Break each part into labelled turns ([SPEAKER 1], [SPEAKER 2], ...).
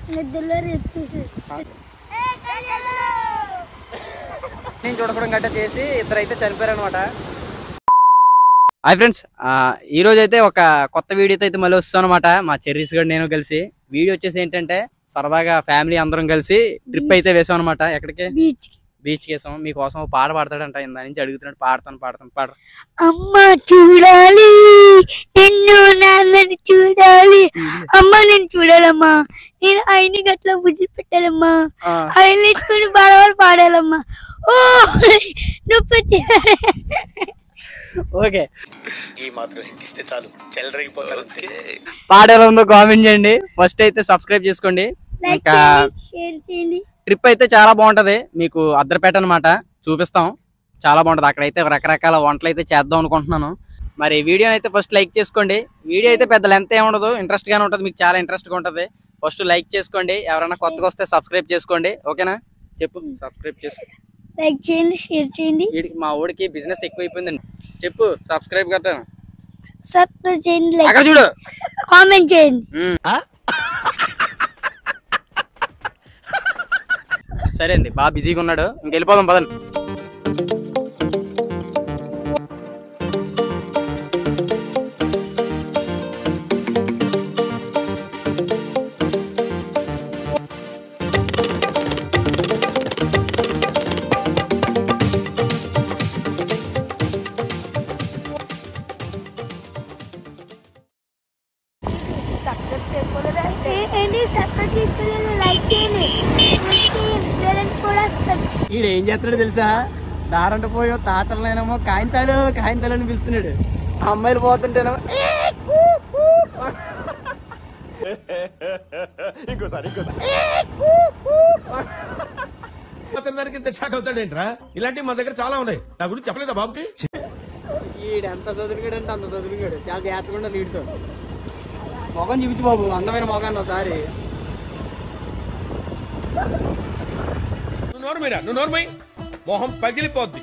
[SPEAKER 1] నిద్రలో రేపు చేసి
[SPEAKER 2] నేను చూడకూడదు గట్ట చేసి ఇద్దరు అయితే చనిపోయారు అనమాట హాయ్ ఫ్రెండ్స్ ఈ రోజు అయితే ఒక కొత్త వీడియోతో అయితే మళ్ళీ వస్తాను అనమాట మా చెర్రీస్ గడు నేను కలిసి వీడియో వచ్చేసి ఏంటంటే సరదాగా ఫ్యామిలీ అందరం కలిసి ట్రిప్ అయితే వేసాం అనమాట ఎక్కడికి
[SPEAKER 1] బీచ్ కి
[SPEAKER 2] బీచ్ కి వేసాం మీకోసం ఒక పాట పాడతాడంట ఇందా నుంచి అడుగుతున్నాడు పాడతాను పాడతాను పాడ
[SPEAKER 1] అమ్మ చూడాలి నిన్ను నాన్నని చూడాలి అమ్మ నేను చూడాలమ్మా నేను ఆయన గట్ల బుద్ధి పెట్టాలమ్మా ఆయన ఇచ్చుకుని బాగా పాడాలమ్మా ఓ నొప్పి వచ్చి-
[SPEAKER 2] ఓకే
[SPEAKER 3] ఈ మాత్రం ఇస్తే చాలు చెల్లరగిపోతారు అంతే
[SPEAKER 2] పాడేలా ఉందో కామెంట్ చేయండి ఫస్ట్ అయితే సబ్స్క్రైబ్ చేసుకోండి
[SPEAKER 1] లైక్
[SPEAKER 2] ఇంకా
[SPEAKER 1] చేయండి షేర్ చేయండి
[SPEAKER 2] ట్రిప్ అయితే చాలా బాగుంటది మీకు అద్దరిపేట అనమాట చూపిస్తాం చాలా బాగుంటది అక్కడైతే రకరకాల వంటలు అయితే చేద్దాం అనుకుంటున్నాను మరి వీడియో అయితే ఫస్ట్ లైక్ చేసుకోండి వీడియో అయితే పెద్ద లెంత్ ఏమి ఉండదు ఇంట్రెస్ట్ గానే ఉంటుంది మీకు చాలా ఇంట్రెస్ట్ గా ఉంటది ఫస్ట్ లైక్ చేసుకోండి ఎవరైనా కొత్తగా వస్తే సబ్స్క్రైబ్ చేసుకోండి ఓకేనా చెప్పు సబ్స్క్రైబ్ చేసుకో
[SPEAKER 1] లైక్ చేయండి షేర్ చేయండి
[SPEAKER 2] వీడికి మా ఊడికి బిజినెస్ ఎక్కువైపోయిందండి చెప్పు సబ్స్క్రైబ్ కట్ట
[SPEAKER 1] సబ్స్క్రైబ్ చేయండి లైక్
[SPEAKER 2] అక్కడ చూడు
[SPEAKER 1] కామెంట్ చేయండి
[SPEAKER 2] మ్మ్. సరే అండి బాగా బిజీగా ఉన్నాడు ఇంక వెళ్ళిపోదాం పదండి
[SPEAKER 1] ఏ- ఏంటి సబ్స్క్రైబ్ చేసుకోలేదు లైక్ చేయండి బెల్ కూడా subscribe
[SPEAKER 2] ఈడు ఏం చేస్తున్నాడు తెలుసా దారంట పోయో తాతలనేమో కాయింతాలు కాయింతాలు అని పిలుస్తున్నాడు ఆ అమ్మాయిలు పోతుంటేనేమో "ఏ, కూ, కూ."
[SPEAKER 4] అతని దానికి ఇంత షాక్ అవుతాడేంట్రా ఇలాంటివి మన దగ్గర చాలా ఉన్నాయి నా గురించి చెప్పలేదా బాబుకి
[SPEAKER 2] ఈడు ఎంత చదువుగాడు అంటే అంత చదువుగాడు చాలా జాగ్రత్తగా ఉండాలి వీడితో మొఖం చూపించు బాబు అందమైన మొఖాన్ని ఒకసారి
[SPEAKER 4] నువ్వు నోరు మీరా నువ్వు నోరుమై మొహం పగిలిపోద్ది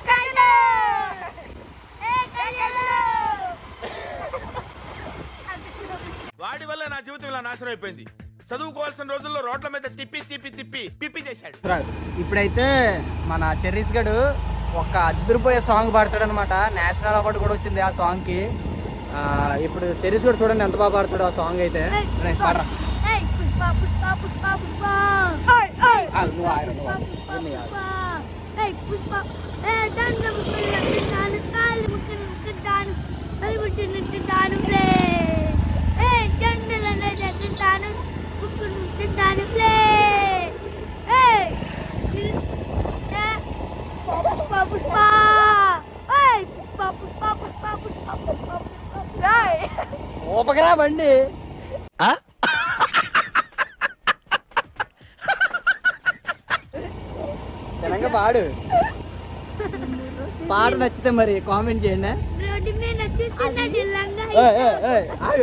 [SPEAKER 4] వాడి వల్ల నా జీవితం ఇలా నాశనం అయిపోయింది చదువుకోవాల్సిన రోజుల్లో రోడ్ల మీద తిప్పి తిప్పి తిప్పి పిప్పి చేశాడు
[SPEAKER 2] రా. ఇప్పుడైతే మన చెర్రీస్ గడు ఒక అద్దరిపోయే సాంగ్ పాడతాడు అనమాట నేషనల్ అవార్డు కూడా వచ్చింది ఆ సాంగ్ కి ఆ, ఇప్పుడు చెర్రీస్ గడు చూడండి ఎంత బాగా పాడతాడు ఆ సాంగ్ అయితే రే, పాడరా.
[SPEAKER 1] ఏయ్, పుష్ప పుష్ప పుష్ప పుష్ప
[SPEAKER 2] ఆ, నువ్వు ఆగరా, నువ్వు ఆగరా. ఇవన్నీ ఆగు.
[SPEAKER 1] ఏయ్, పుష్ప ఏ దండ ముక్కలు తాను కాళ్ళు ముక్కలు ముక్కుంటాను అది ముట్టినట్టుంటాను ప్లే ఏ దండలు తాను ముక్కలు ముట్టుంటాను ప్లే ఏయ్, ఇది- ఏ, పుష్ప పుష్ప ఏయ్, పుష్ప పుష్ప పుష్ప పుష్ప పుష్ప పుష్ప ఏయ్.
[SPEAKER 2] ఊపకరా బండి తెలంగా పాడు పాట నచ్చితే మరి కామెంట్ చేయండి
[SPEAKER 1] రోడ్డు మీద వచ్చేసిందండి లంగా
[SPEAKER 2] ఏయ్, ఏయ్, ఏయ్, ఆగు.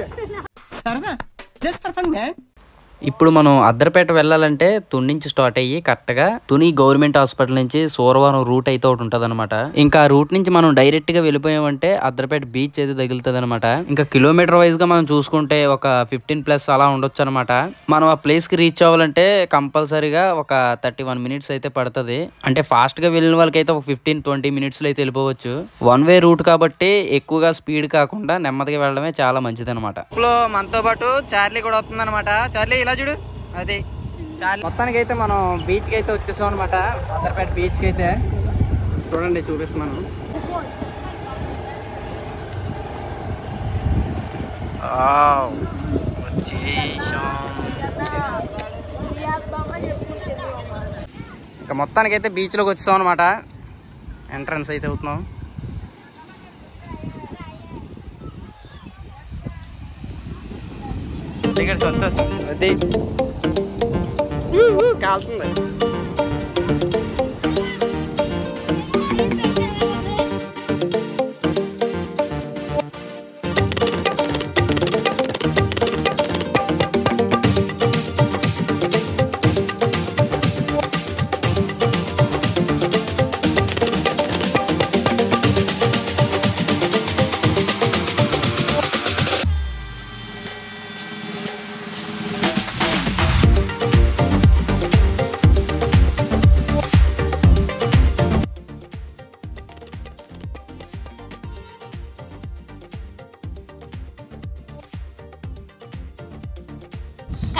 [SPEAKER 2] ఇప్పుడు మనం అద్దరపేట వెళ్ళాలంటే తుని నుంచి స్టార్ట్ అయ్యి కరెక్ట్ గా తుని గవర్నమెంట్ హాస్పిటల్ నుంచి సూరవరం రూట్ అయితే ఒకటి ఉంటది ఇంకా ఆ రూట్ నుంచి మనం డైరెక్ట్ గా వెళ్ళిపోయామంటే అద్దరపేట బీచ్ అయితే తగులుతుంది అనమాట ఇంకా కిలోమీటర్ వైజ్ గా మనం చూసుకుంటే ఒక ఫిఫ్టీన్ ప్లస్ అలా ఉండొచ్చు అనమాట మనం ఆ ప్లేస్ కి రీచ్ అవ్వాలంటే కంపల్సరీగా ఒక థర్టీ వన్ మినిట్స్ అయితే పడుతుంది అంటే ఫాస్ట్ గా వెళ్ళిన వాళ్ళకి అయితే ఒక ఫిఫ్టీన్ ట్వంటీ మినిట్స్ లో అయితే వెళ్ళిపోవచ్చు వన్ వే రూట్ కాబట్టి ఎక్కువగా స్పీడ్ కాకుండా నెమ్మదిగా వెళ్ళడమే చాలా మంచిది అనమాట మనతో పాటు చార్లీ కూడా వస్తుంది అనమాట చార్లీ ఇలా చూడు అది చార్లీ మొత్తానికి అయితే మనం బీచ్ కి అయితే వచ్చేసాం అనమాట అదర్పేట బీచ్ కి అయితే చూడండి చూపిస్తున్నాను ఇంకా మొత్తానికి అయితే బీచ్లోకి వచ్చాం అనమాట ఎంట్రన్స్ అయితే అవుతున్నాం ఇక్కడ సంతోషం అది కాలుతుంది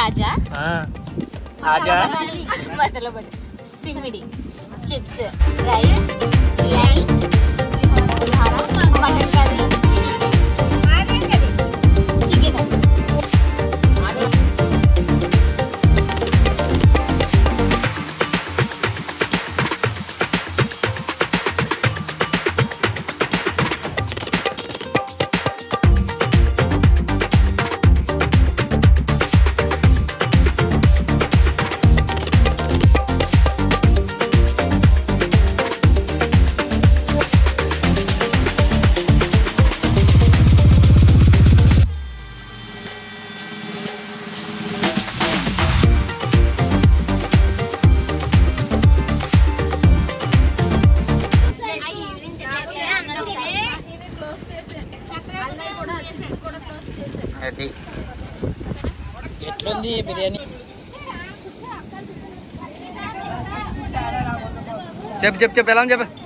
[SPEAKER 5] ఆజా
[SPEAKER 3] ఆజా
[SPEAKER 5] మసాలా పొడి సిమ్మిడి చిప్స్ రైస్ బిర్యానీ పులిహోర మటన్ కర్రీ చికెన్
[SPEAKER 2] అది ఎట్లుంది బిర్యానీ చెప్పు చెప్పు చెప్పు ఎలా ఉంది చెప్పు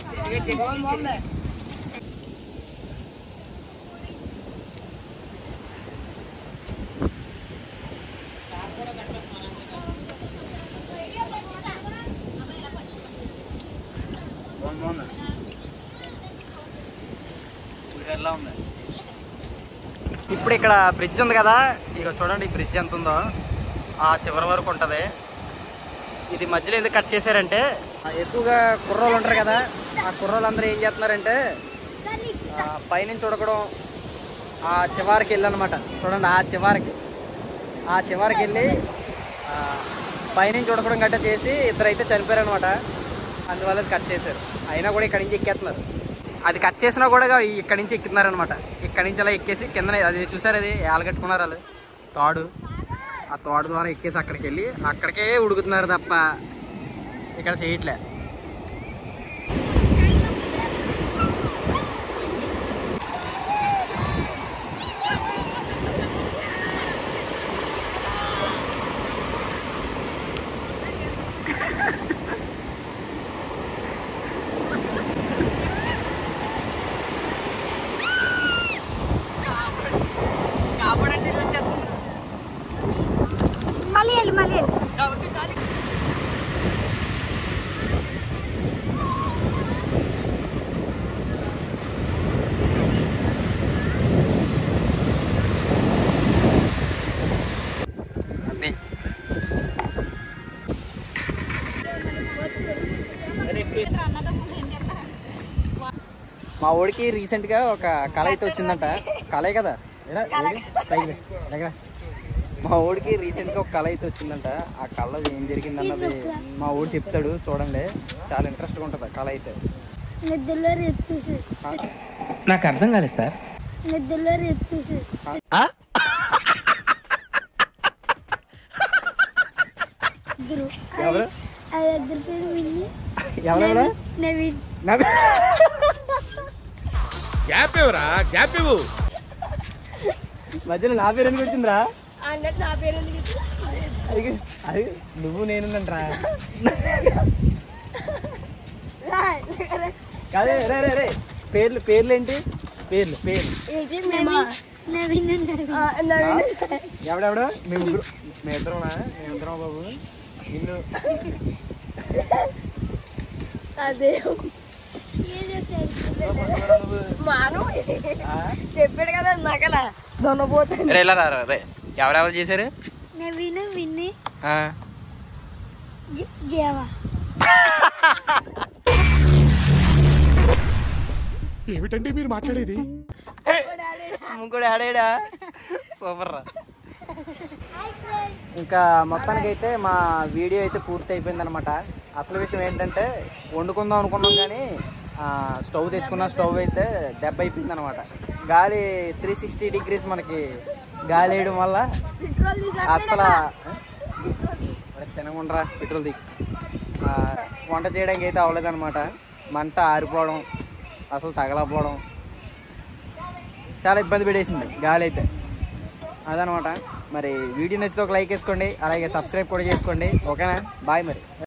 [SPEAKER 2] ఇప్పుడు ఇక్కడ బ్రిడ్జ్ ఉంది కదా ఇక చూడండి ఈ బ్రిడ్జ్ ఎంత ఉందో ఆ చివరి వరకు ఉంటుంది ఇది మధ్యలో ఎందుకు కట్ చేశారంటే ఆ, ఎక్కువగా కుర్రోళ్ళు ఉంటారు కదా ఆ కుర్రోళ్ళు అందరూ ఏం చేస్తున్నారంటే ఆ, పైనుంచి ఉడకడం ఆ చివరికి వెళ్ళనమాట చూడండి ఆ చివరికి ఆ చివరికి వెళ్ళి ఆ, పైనుంచి ఉడకడం గట్ట చేసి ఇద్దరైతే చనిపోయారు అనమాట అందువల్ల అది కట్ చేశారు అయినా కూడా ఇక్కడి నుంచి ఎక్కేస్తున్నారు అది కట్ చేసినా కూడా ఇక ఇక్కడి నుంచి ఎక్కుతున్నారు అనమాట ఇక్కడి నుంచి అలా ఎక్కేసి కింద అది చూసారు అది కట్టుకున్నారు వాళ్ళు తాడు ఆ తోట ద్వారా ఎక్కేసి అక్కడికి వెళ్ళి అక్కడికే ఉడుకుతున్నారు తప్ప ఇక్కడ చేయట్లే
[SPEAKER 1] మళ్ళీ వెళ్ళి మళ్ళీ వెళ్ళి
[SPEAKER 2] అది మా ఊడికి రీసెంట్ గా ఒక కళ అయితే వచ్చిందంట కళే కదా ఏరా, ఏది? పైకి దగ్గర. మా ఊడికి రీసెంట్ గా ఒక కళ అయితే వచ్చిందంట ఆ కళ ఏం జరిగిందన్నది మా ఊడు చెప్తాడు చూడండి చాలా ఇంట్రెస్ట్ గా ఉంటది ఆ కళ అయితే
[SPEAKER 1] నిద్రలో రేపు చేసి
[SPEAKER 2] నాకు అర్థం కాలేదు సార్
[SPEAKER 1] నిద్రలో రేపు చేసి ఇద్దరు
[SPEAKER 2] ఎవరు
[SPEAKER 1] ఆ ఇద్దరు పేరు విని
[SPEAKER 2] ఎవరెవరు
[SPEAKER 1] నవీన్
[SPEAKER 4] గ్యాప్ ఇవ్వరా గ్యాప్ ఇవ్వు
[SPEAKER 2] మధ్యలో నా పేరు ఎందుకు వచ్చిందిరా
[SPEAKER 1] అన్నట్టు నా పేరు ఎందుకు
[SPEAKER 2] అది అది నువ్వు నేనుందంటరా కాదే రే రే రే పేర్లు పేర్లు ఏంటి పేర్లు పేర్లు
[SPEAKER 1] నవీన్ నవీన్
[SPEAKER 2] ఎవడెవడో మేము ముగ్గురు మేము ఇద్దరమా మేము ఇద్దరం బాబు నిన్ను
[SPEAKER 1] అదే మాను చెప్పాడు కదా నగల దొనపోతాను
[SPEAKER 2] రే ఇలా రా రా, రే ఎవరెవరు చేశారు
[SPEAKER 1] నవీన్ విన్ని
[SPEAKER 2] ఆ,
[SPEAKER 1] దేవా
[SPEAKER 4] ఏమిటండి మీరు మాట్లాడేది
[SPEAKER 2] ఇంకోటి ఆడాడా సూపర్ రా ఇంకా మొత్తానికి అయితే మా వీడియో అయితే పూర్తి అయిపోయింది అనమాట అసలు విషయం ఏంటంటే వండుకుందాం అనుకున్నాం కానీ ఆ, స్టవ్ తెచ్చుకున్న స్టవ్ అయితే దెబ్బ అయిపోయింది అనమాట గాలి త్రీ సిక్స్టీ డిగ్రీస్ మనకి గాలి వేయడం వల్ల అసలు తినకుండా పెట్రోల్ దిగి వంట చేయడానికి అయితే అవ్వలేదన్నమాట మంట ఆరిపోవడం అసలు తగలపోవడం చాలా ఇబ్బంది పెట్టేసింది గాలి అయితే అదనమాట మరి వీడియో నచ్చితే ఒక లైక్ వేసుకోండి అలాగే సబ్స్క్రైబ్ కూడా చేసుకోండి ఓకేనా బాయ్ మరి